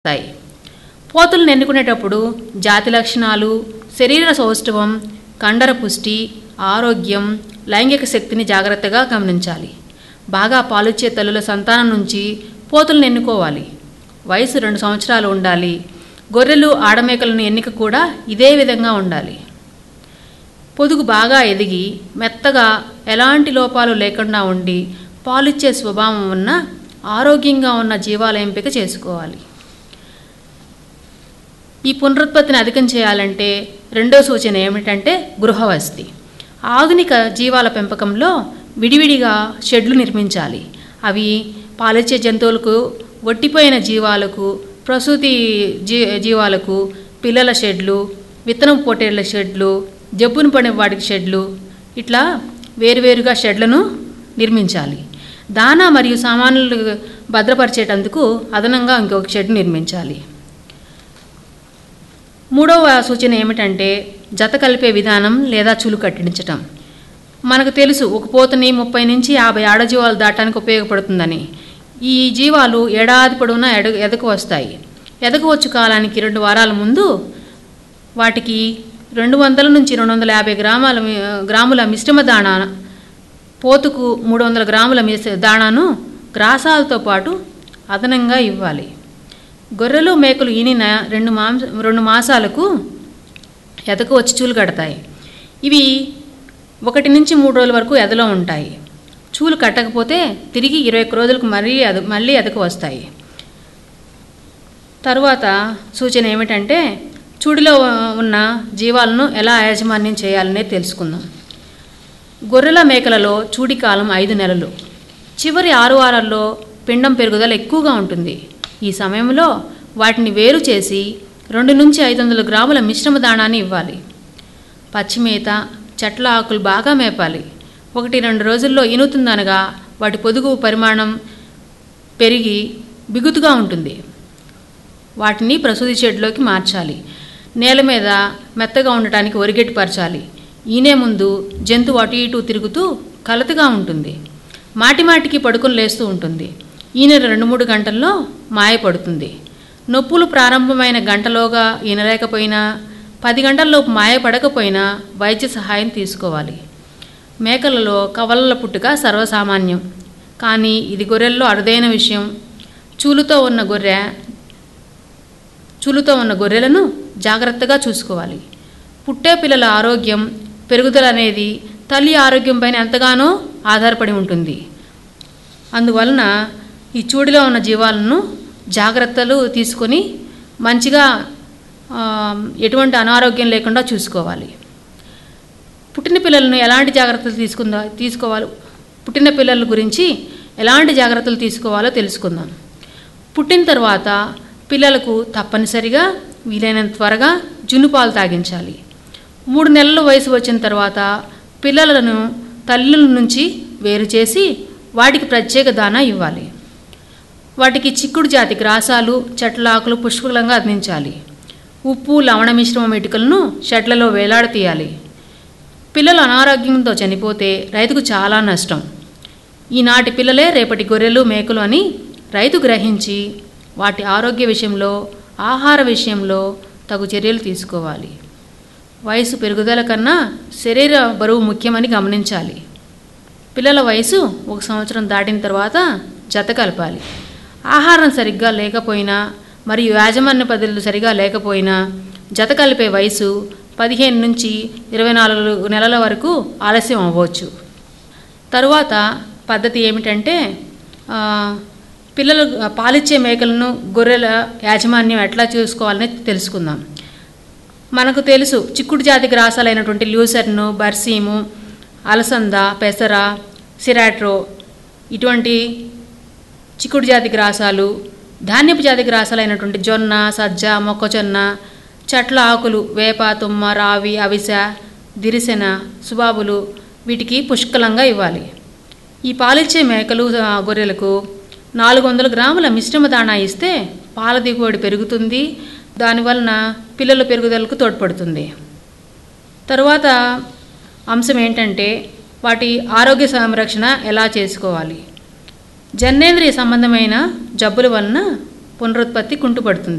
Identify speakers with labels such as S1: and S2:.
S1: వస్తాయి పోతులను ఎన్నుకునేటప్పుడు జాతి లక్షణాలు శరీర సౌష్ఠవం కండర పుష్టి ఆరోగ్యం లైంగిక శక్తిని జాగ్రత్తగా గమనించాలి బాగా పాలిచ్చే తల్లుల సంతానం నుంచి పోతులను ఎన్నుకోవాలి వయసు రెండు సంవత్సరాలు ఉండాలి గొర్రెలు ఆడమేకలను ఎన్నిక కూడా ఇదే విధంగా ఉండాలి పొదుగు బాగా ఎదిగి మెత్తగా ఎలాంటి లోపాలు లేకుండా ఉండి పాలిచ్చే స్వభావం ఉన్న ఆరోగ్యంగా ఉన్న జీవాల ఎంపిక చేసుకోవాలి ఈ పునరుత్పత్తిని అధికం చేయాలంటే రెండో సూచన ఏమిటంటే గృహవసతి ఆధునిక జీవాల పెంపకంలో విడివిడిగా షెడ్లు నిర్మించాలి అవి పాలిచ్చే జంతువులకు ఒట్టిపోయిన జీవాలకు ప్రసూతి జీ జీవాలకు పిల్లల షెడ్లు విత్తనం పొట్టేళ్ల షెడ్లు జబ్బును పడిన వాటికి షెడ్లు ఇట్లా వేరువేరుగా షెడ్లను నిర్మించాలి దానా మరియు సామాన్లు భద్రపరిచేటందుకు అదనంగా ఇంకొక షెడ్ నిర్మించాలి మూడవ సూచన ఏమిటంటే జత కలిపే విధానం లేదా చులు కట్టించటం మనకు తెలుసు ఒక పోతని ముప్పై నుంచి యాభై ఆడజీవాలు దాటానికి ఉపయోగపడుతుందని ఈ జీవాలు ఏడాది పొడవునా ఎడ ఎదకు వస్తాయి ఎదకు వచ్చు కాలానికి రెండు వారాల ముందు వాటికి రెండు వందల నుంచి రెండు వందల యాభై గ్రామాల మి- గ్రాముల మిశ్రమ దాణా పోతుకు మూడు వందల గ్రాముల మిస్ దాణాను గ్రాసాలతో పాటు అదనంగా ఇవ్వాలి గొర్రెలు మేకలు ఈనిన రెండు మాంస రెండు మాసాలకు ఎదకు వచ్చి చూలు కడతాయి ఇవి ఒకటి నుంచి మూడు రోజుల వరకు ఎదలో ఉంటాయి చూలు కట్టకపోతే తిరిగి ఇరవై ఒక్క రోజులకు మరీ ఎద మళ్ళీ ఎదకు వస్తాయి తరువాత సూచన ఏమిటంటే చూడిలో ఉన్న జీవాలను ఎలా యాజమాన్యం చేయాలనే తెలుసుకుందాం గొర్రెల మేకలలో చూడి కాలం ఐదు నెలలు చివరి ఆరు వారాల్లో పిండం పెరుగుదల ఎక్కువగా ఉంటుంది ఈ సమయంలో వాటిని వేరు చేసి రెండు నుంచి ఐదు వందల గ్రాముల మిశ్రమ దాణాన్ని ఇవ్వాలి పచ్చిమేత చెట్ల ఆకులు బాగా మేపాలి ఒకటి రెండు రోజుల్లో ఇనుతుందనగా వాటి పొదుగు పరిమాణం పెరిగి బిగుతుగా ఉంటుంది వాటిని ప్రసూతి షెడ్లోకి మార్చాలి నేల మీద మెత్తగా ఉండటానికి ఒరిగెట్టి పరచాలి ఈనే ముందు జంతువు అటు ఇటు తిరుగుతూ కలతగా ఉంటుంది మాటి మాటికి పడుకొని లేస్తూ ఉంటుంది ఈయన రెండు మూడు గంటల్లో మాయపడుతుంది నొప్పులు ప్రారంభమైన గంటలోగా ఈనలేకపోయినా పది గంటల్లోపు మాయపడకపోయినా వైద్య సహాయం తీసుకోవాలి మేకలలో కవలల పుట్టుక సర్వసామాన్యం కానీ ఇది గొర్రెల్లో అరుదైన విషయం చూలుతో ఉన్న గొర్రె చూలుతో ఉన్న గొర్రెలను జాగ్రత్తగా చూసుకోవాలి పుట్టే పిల్లల ఆరోగ్యం పెరుగుదల అనేది తల్లి ఆరోగ్యంపైన ఎంతగానో ఆధారపడి ఉంటుంది అందువలన ఈ చూడిలో ఉన్న జీవాలను జాగ్రత్తలు తీసుకొని మంచిగా ఆ, ఎటువంటి అనారోగ్యం లేకుండా చూసుకోవాలి పుట్టిన పిల్లలను ఎలాంటి జాగ్రత్తలు తీసుకుందా తీసుకోవాలి పుట్టిన పిల్లల గురించి ఎలాంటి జాగ్రత్తలు తీసుకోవాలో తెలుసుకుందాం పుట్టిన తర్వాత పిల్లలకు తప్పనిసరిగా వీలైనంత త్వరగా జున్నుపాలు తాగించాలి మూడు నెలల వయసు వచ్చిన తర్వాత పిల్లలను తల్లుల నుంచి వేరు చేసి వాటికి ప్రత్యేక దానా ఇవ్వాలి వాటికి చిక్కుడు జాతి గ్రాసాలు చెట్ల ఆకులు పుష్కలంగా అందించాలి ఉప్పు లవణ మిశ్రమం ఇటుకలను షెడ్లలో వేలాడతీయాలి పిల్లలు అనారోగ్యంతో చనిపోతే రైతుకు చాలా నష్టం ఈనాటి పిల్లలే రేపటి గొర్రెలు మేకలు అని రైతు గ్రహించి వాటి ఆరోగ్య విషయంలో ఆహార విషయంలో తగు చర్యలు తీసుకోవాలి వయసు పెరుగుదల కన్నా శరీర బరువు ముఖ్యమని గమనించాలి పిల్లల వయసు ఒక సంవత్సరం దాటిన తర్వాత జత కలపాలి ఆహారం సరిగ్గా లేకపోయినా మరియు యాజమాన్య పద్ధతులు సరిగా లేకపోయినా జత కలిపే వయసు పదిహేను నుంచి ఇరవై నాలుగు నెలల వరకు ఆలస్యం అవ్వచ్చు తరువాత పద్ధతి ఏమిటంటే ఆ, పిల్లలు పాలిచ్చే మేకలను గొర్రెల యాజమాన్యం ఎట్లా చూసుకోవాలని తెలుసుకుందాం మనకు తెలుసు చిక్కుడు జాతి గ్రాసాలైనటువంటి ల్యూసర్ను బర్సీము అలసంద పెసర సిరాట్రో ఇటువంటి చిక్కుడు జాతి గ్రాసాలు ధాన్యపు జాతి గ్రాసాలైనటువంటి జొన్న సజ్జ మొక్కజొన్న చెట్ల ఆకులు వేప తుమ్మ రావి అవిసె దిరిసెన సుబాబులు వీటికి పుష్కలంగా ఇవ్వాలి ఈ పాలిచ్చే మేకలు ఆ, గొర్రెలకు నాలుగు వందల గ్రాముల మిశ్రమ దాణా ఇస్తే పాల దిగుబడి పెరుగుతుంది దానివలన పిల్లల పెరుగుదలకు తోడ్పడుతుంది తరువాత అంశం ఏంటంటే వాటి ఆరోగ్య సంరక్షణ ఎలా చేసుకోవాలి జననేంద్రియ సంబంధమైన జబ్బుల వలన పునరుత్పత్తి కుంటుపడుతుంది